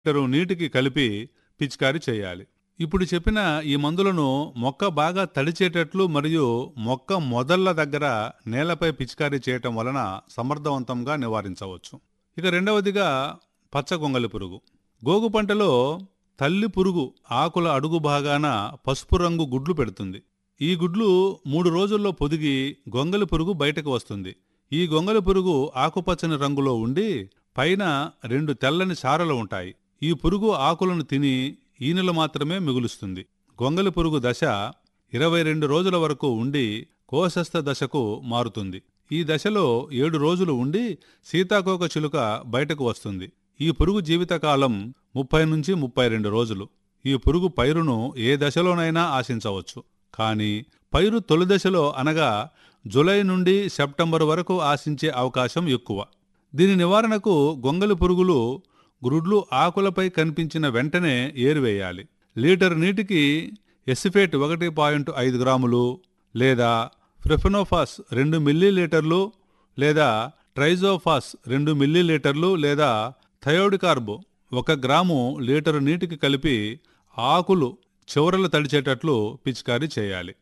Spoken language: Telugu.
లీటరు నీటికి కలిపి పిచికారీ చేయాలి ఇప్పుడు చెప్పిన ఈ మందులను మొక్క బాగా తడిచేటట్లు మరియు మొక్క మొదళ్ల దగ్గర నేలపై పిచికారీ చేయటం వలన సమర్థవంతంగా నివారించవచ్చు ఇక రెండవదిగా పచ్చ గొంగలి పురుగు గోగు పంటలో తల్లి పురుగు ఆకుల అడుగు భాగాన పసుపు రంగు గుడ్లు పెడుతుంది ఈ గుడ్లు మూడు రోజుల్లో పొదిగి గొంగలి పురుగు బయటకు వస్తుంది ఈ గొంగలి పురుగు ఆకుపచ్చని రంగులో ఉండి పైన రెండు తెల్లని చారలు ఉంటాయి ఈ పురుగు ఆకులను తిని ఈనెలు మాత్రమే మిగులుస్తుంది గొంగలి పురుగు దశ ఇరవై రెండు రోజుల వరకు ఉండి కోశస్థ దశకు మారుతుంది ఈ దశలో ఏడు రోజులు ఉండి సీతాకోక చిలుక బయటకు వస్తుంది ఈ పురుగు జీవితకాలం ముప్పై నుంచి ముప్పై రెండు రోజులు ఈ పురుగు పైరును ఏ దశలోనైనా ఆశించవచ్చు కానీ పైరు తొలి దశలో అనగా జులై నుండి సెప్టెంబర్ వరకు ఆశించే అవకాశం ఎక్కువ దీని నివారణకు గొంగలి పురుగులు గ్రుడ్లు ఆకులపై కనిపించిన వెంటనే ఏరివేయాలి లీటర్ నీటికి ఎసిఫేట్ ఒకటి పాయింట్ ఐదు గ్రాములు లేదా ఫ్రెఫెనోఫాస్ రెండు మిల్లీలీటర్లు లేదా ట్రైజోఫాస్ రెండు మిల్లీలీటర్లు లేదా థయోడికార్బో ఒక గ్రాము లీటరు నీటికి కలిపి ఆకులు చివరలు తడిచేటట్లు పిచికారీ చేయాలి